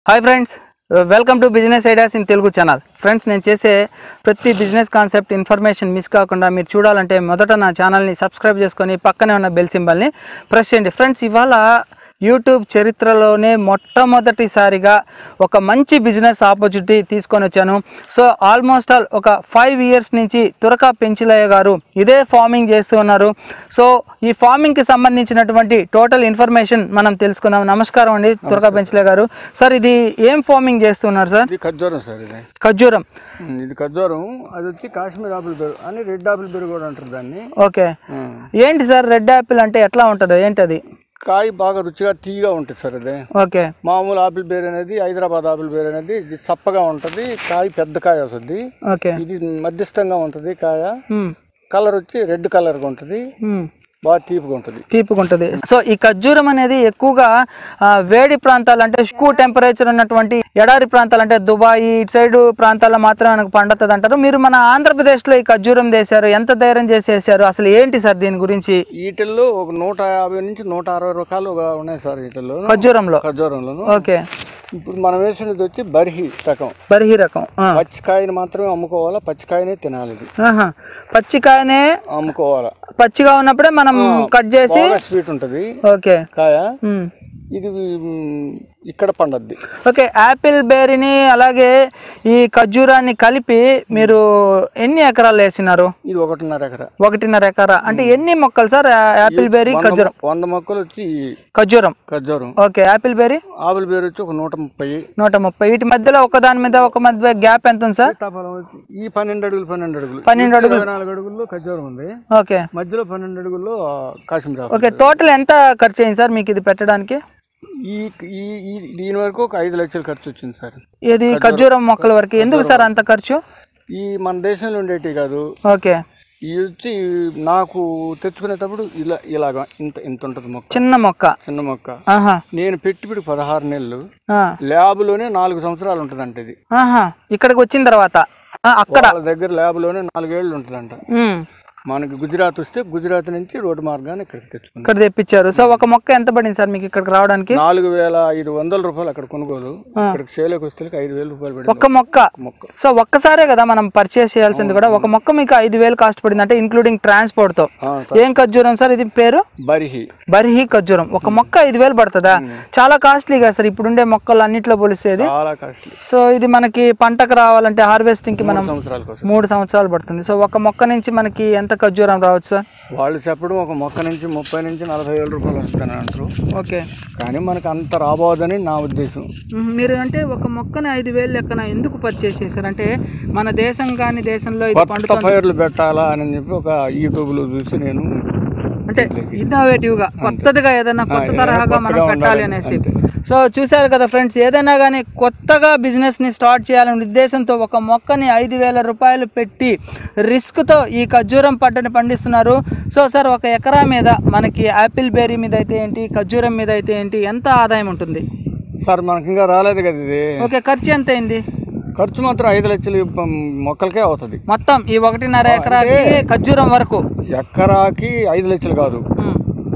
Hi friends welcome to business ideas in Telugu channel friends నేను చేసే ప్రతి బిజినెస్ కాన్సెప్ట్ ఇన్ఫర్మేషన్ మిస్ కాకుండా మీరు చూడాలంటే మొదట నా ఛానల్ని సబ్స్క్రైబ్ చేసుకొని పక్కనే ఉన్న బెల్ సింబల్ని ప్రెస్ చేయండి ఫ్రెండ్స్ ఇవాళ యూట్యూబ్ చరిత్రలోనే మొట్టమొదటిసారిగా ఒక మంచి బిజినెస్ ఆపర్చునిటీ తీసుకొని వచ్చాను సో ఆల్మోస్ట్ ఆల్ ఒక ఫైవ్ ఇయర్స్ నుంచి తురకా పెంచిలయ్య గారు ఇదే ఫార్మింగ్ చేస్తూ ఉన్నారు సో ఈ ఫార్మింగ్కి సంబంధించినటువంటి టోటల్ ఇన్ఫర్మేషన్ మనం తెలుసుకుందాం నమస్కారం అండి తురకా పెంచిలయ్య గారు సార్ ఇది ఏం ఫార్మింగ్ చేస్తున్నారు సార్ ఇది ఖర్జూరం సార్ ఇది ఖర్జూరం ఉమ్, ఇది ఖర్జూరం అది వచ్చి కాశ్మీర్ ఆపిల్ బెరు అని రెడ్ ఆపిల్ బెరు కూడా అంటారు దాన్ని ఓకే ఉమ్. ఏంటి సార్ రెడ్ యాపిల్ అంటే ఎట్లా ఉంటుంది ఏంటి అది కాయ బాగా రుచిగా తీయగా ఉంటుంది సార్ అది ఓకే మామూలు ఆపిల్ బేర్ అనేది హైదరాబాద్ ఆపిల్ బేర్ అనేది ఇది చప్పగా ఉంటుంది కాయ పెద్ద కాయ వస్తుంది ఓకే ఇది మధ్యస్థంగా ఉంటుంది కాయ మ్మ్. కలర్ వచ్చి రెడ్ కలర్గా ఉంటుంది మ్మ్. బాగా తీపిగా ఉంటుంది తీపిగా ఉంటుంది సో ఈ ఖర్జూరం అనేది ఎక్కువగా ఆ, వేడి ప్రాంతాలు అంటే ఎక్కువ టెంపరేచర్ ఉన్నటువంటి ఎడారి ప్రాంతాలు అంటే దుబాయ్ ఇటు సైడ్ ప్రాంతాల్లో మాత్రమే మనకు పండుతుంది అంటారు మీరు మన ఆంధ్రప్రదేశ్లో ఈ ఖర్జూరం చేశారు ఎంత ధైర్యం చేసేసారు అసలు ఏంటి సార్ దీని గురించి వీటిల్లో ఒక నూట యాభై నుంచి నూట అరవై రకాలు ఉన్నాయి సార్ వీటిల్లో ఖర్జూరంలో ఖర్జూరంలోను ఓకే ఇప్పుడు మనం వేసినది వచ్చి బర్హి రకం బర్హి రకం ఆ. పచ్చికాయని మాత్రమే అమ్ముకోవాలా పచ్చికాయనే తినాలి ఇది ఆహా. పచ్చికాయనే అమ్ముకోవాలా పచ్చిగా ఉన్నప్పుడే మనం కట్ చేసి బాగా స్వీట్ ఉంటుంది ఓకే కాయ మ్మ్. ఇది మ్, ఇక్కడ పండద్ది ఓకే యాపిల్ బేరీని అలాగే ఈ ఖర్జూరాన్ని కలిపి మీరు ఎన్ని ఎకరాలు వేసినారు ఇది ఒకటిన్నర ఎకరా ఒకటిన్నర ఎకరా అంటే ఎన్ని మొక్కలు సార్ యా- యాపిల్ బేరీ ఖర్జూరం వంద మొక్కలు వచ్చి ఖర్జూరం ఖర్జూరం ఓకే యాపిల్ బేరీ ఆవుల పేరు వచ్చి ఒక నూట ముప్పై నూట ముప్పై వీటి మధ్యలో ఒక దాని మీద ఒక మధ్య గ్యాప్ ఎంత ఉంది సార్ సీతాఫలం వచ్చి ఈ పన్నెండు అడుగులు పన్నెండు అడుగులు పన్నెండు ఈ ఇరవై నాలుగు అడుగుల్లో ఖర్జూరం ఉంది ఓకే మధ్యలో పన్నెండు అడుగుల్లో ఆ, కాశ్మీర్ ఆపిల్. ఓకే టోటల్ ఎంత ఖర్చు అయింది సార్ మీకు ఇది పెట్టడానికి ఈ ఈ ఈ దీని వరకు ఒక ఐదు లక్షలు ఖర్చు వచ్చింది సార్ ఇది ఖర్జూరం మొక్కల వరకు ఎందుకు సార్ అంత ఖర్చు ఈ మన దేశంలో ఉండేటి కాదు ఓకే ఈ వచ్చి నాకు తెచ్చుకునేటప్పుడు ఇలా ఇలాగా ఇంత ఇంత ఉంటుంది మొక్క చిన్న మొక్క చిన్న మొక్క ఆహా నేను పెట్టుబడి పదహారు నెలలు ఆ. ల్యాబ్లోనే నాలుగు సంవత్సరాలు ఉంటుందంట ఇది ఆహా ఇక్కడికి వచ్చిన తర్వాత ఆ, అక్కడ వాళ్ళ దగ్గర ల్యాబ్లోనే నాలుగేళ్ళు ఉంటుందంట ఉమ్. మనకి గుజరాత్ వస్తే గుజరాత్ నుంచి రోడ్డు మార్గాన్ని ఇక్కడికి తెచ్చుకున్నాం ఇక్కడ తెప్పించారు సో ఒక మొక్క ఎంత పడింది సార్ మీకు ఇక్కడికి రావడానికి నాలుగు వేల ఐదు వందల రూపాయలు అక్కడ కొనుగోలు ఇక్కడికి చేలోకి వస్తే ఐదు వేల రూపాయలు పడింది ఒక్క మొక్క మొక్క సో ఒక్కసారే కదా మనం పర్చేస్ చేయాల్సింది కూడా ఒక మొక్క మీకు ఐదు వేలు కాస్ట్ పడింది అంటే ఇంక్లూడింగ్ ట్రాన్స్పోర్ట్ తో ఆ, ఏం ఖర్జూరం సార్ ఇది పేరు బరిహి బర్హి ఖర్జూరం ఒక మొక్క ఐదు వేలు పడుతుందా చాలా కాస్ట్లీ కదా సార్ ఇప్పుడుండే మొక్కలు అన్నిట్లో పోలిస్తేది చాలా కాస్ట్లీ సో ఇది మనకి పంటకు రావాలంటే హార్వెస్టింగ్ కి మనం సంవత్సరాల కోసం మూడు సంవత్సరాలు పడుతుంది సో ఒక మొక్క నుంచి మనకి ఎంత ఖర్జూరం రావచ్చు సార్ వాళ్ళు చెప్పడం ఒక మొక్క నుంచి ముప్పై నుంచి నలభై వేల రూపాయలు వస్తాయని అంటారు ఓకే కానీ మనకు అంత రాబోదని నా ఉద్దేశం మీరు అంటే ఒక మొక్కని ఐదు వేలు లెక్కన ఎందుకు పర్చేస్ చేశారు అంటే మన దేశం కానీ దేశంలో ఇది పండు కొత్త పైర్లు పెట్టాలా అని చెప్పి ఒక యూట్యూబ్లో చూసి నేను అంటే ఇన్నోవేటివ్ గా కొత్తదిగా ఏదైనా కొత్త తరహాగా మనం కొత్తగా పెట్టాలి ఉండాలి. అనేసి సో చూశారు కదా ఫ్రెండ్స్ ఏదైనా కానీ కొత్తగా బిజినెస్ ని స్టార్ట్ చేయాలనే ఉద్దేశంతో ఒక మొక్కని ఐదు వేల రూపాయలు పెట్టి రిస్క్ తో ఈ ఖర్జూరం పంటని పండిస్తున్నారు సో సార్ ఒక ఎకరా మీద మనకి యాపిల్ బెర్రీ మీద అయితే ఏంటి ఖర్జూరం మీద అయితే ఏంటి ఎంత ఆదాయం ఉంటుంది సార్ మనకి ఇంకా రాలేదు కదా ఇది ఓకే ఖర్చు ఎంత అయింది ఖర్చు మాత్రం ఐదు లక్షలు పం- మొక్కలకే అవుతుంది మొత్తం ఈ ఒకటిన్నర ఎకరాకి ఖర్జూరం వరకు ఎకరాకి ఐదు లక్షలు కాదు ఉమ్.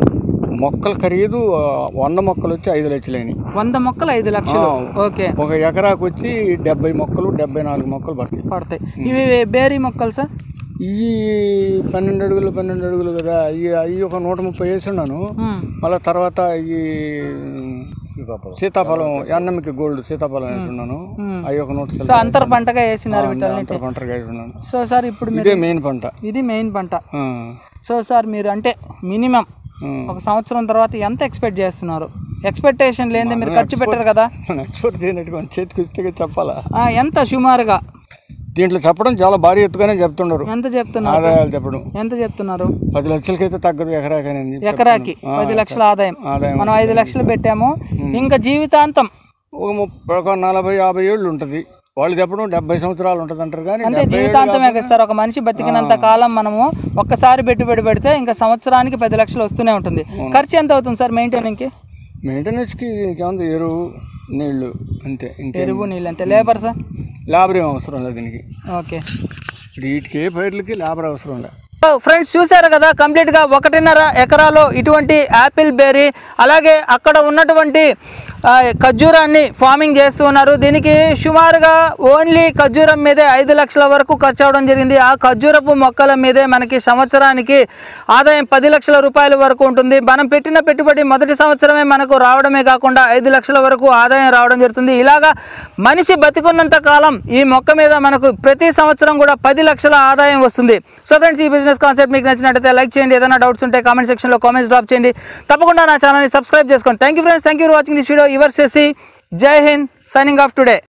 మొక్కల ఖరీదు ఆ, వంద మొక్కలు వచ్చి ఐదు లక్షలని వంద మొక్కలు ఐదు లక్షలు ఓకే ఒక ఎకరాకు వచ్చి డెబ్బై మొక్కలు డెబ్బై నాలుగు మొక్కలు పడతాయి పడతాయి ఇవి బేరీ మొక్కలు సార్ ఈ పన్నెండు అడుగులు పన్నెండు అడుగులు కదా ఈ అవి ఒక నూట ముప్పై వేసి ఉన్నాను ఉమ్. మళ్ళీ తర్వాత ఈ సీతాఫలం ఎన్నమికి గోల్డ్ సీతాఫలం వేసున్నాను అవి ఒక నూట సో అంతర పంటగా వేసినారు వీటిని అంతర పంటగా వేసున్నాను సో సార్ ఇప్పుడు మీరు ఇదే మెయిన్ పంట ఇది మెయిన్ పంట ఆ, సో సార్ మీరు అంటే మినిమం ఆ. ఒక సంవత్సరం తర్వాత ఎంత ఎక్స్పెక్ట్ చేస్తున్నారు ఎక్స్పెక్టేషన్ లేనిదే మీరు ఖర్చు పెట్టారు కదా నెక్స్ట్ దేనట్టుగా చేతికి వస్తే చెప్పాలా ఆ, ఎంత సుమారుగా దీంట్లో చెప్పడం చాలా భారీ ఎత్తుగానే చెప్తున్నారు ఎంత చెప్తున్నారు ఆదాయాలు చెప్పడం ఎంత చెప్తున్నారు పది లక్షలకైతే తగ్గదు ఎకరాకని అని చెప్పి ఎకరాకి పది లక్షల ఆదాయం ఆదాయం మనం ఐదు లక్షలు పెట్టాము ఇంకా జీవితాంతం ఒక ముప్పై ఒక నలభై యాభై ఏళ్ళు ఉంటుంది వాళ్ళు చెప్పడం డెబ్బై సంవత్సరాలు ఉంటుంది అంటారు కానీ అంటే జీవితాంతమే కదా సార్ ఒక మనిషి బతికినంత కాలం మనము ఒక్కసారి పెట్టుబడి పెడితే ఇంకా సంవత్సరానికి పది లక్షలు వస్తూనే ఉంటుంది ఖర్చు ఎంత అవుతుంది సార్ మెయింటైనింగ్కి మెయింటెనెన్స్కి ఇంకేముంది ఎరువు నీళ్లు అంతే ఇంకే ఎరువు నీళ్ళు అంతే లేబర్ సార్ లేబర్ ఏం అవసరం లేదు దీనికి ఓకే ఇప్పుడు వీటికి ఏ పైర్లకి లేబర్ అవసరం లేదు ఫ్రెండ్స్ చూసారు కదా కంప్లీట్ గా ఒకటిన్నర ఎకరాలో ఇటువంటి యాపిల్ బెర్రీ అలాగే అక్కడ ఉన్నటువంటి ఆ, ఖర్జూరాన్ని ఫార్మింగ్ చేస్తూ ఉన్నారు దీనికి సుమారుగా ఓన్లీ ఖర్జూరం మీదే ఐదు లక్షల వరకు ఖర్చు అవడం జరిగింది ఆ ఖర్జూరపు మొక్కల మీదే మనకి సంవత్సరానికి ఆదాయం పది లక్షల రూపాయల వరకు ఉంటుంది మనం పెట్టిన పెట్టుబడి మొదటి సంవత్సరమే మనకు రావడమే కాకుండా ఐదు లక్షల వరకు ఆదాయం రావడం జరుగుతుంది ఇలాగా మనిషి బతికున్నంత కాలం ఈ మొక్క మీద మనకు ప్రతి సంవత్సరం కూడా పది లక్షల ఆదాయం వస్తుంది సో ఫ్రెండ్స్ ఈ బిజినెస్ కాన్సెప్ట్ మీకు నచ్చినట్టయితే లైక్ చేయండి ఏదైనా డౌట్స్ ఉంటే కామెంట్ సెక్షన్లో కామెంట్స్ డ్రాప్ చేయండి తప్పకుండా నా ఛానల్ని సబ్స్క్రైబ్ చేసుకోండి thank you friends thank you for watching this video your సెసి జై హింద్ సైనింగ్ ఆఫ్ టుడే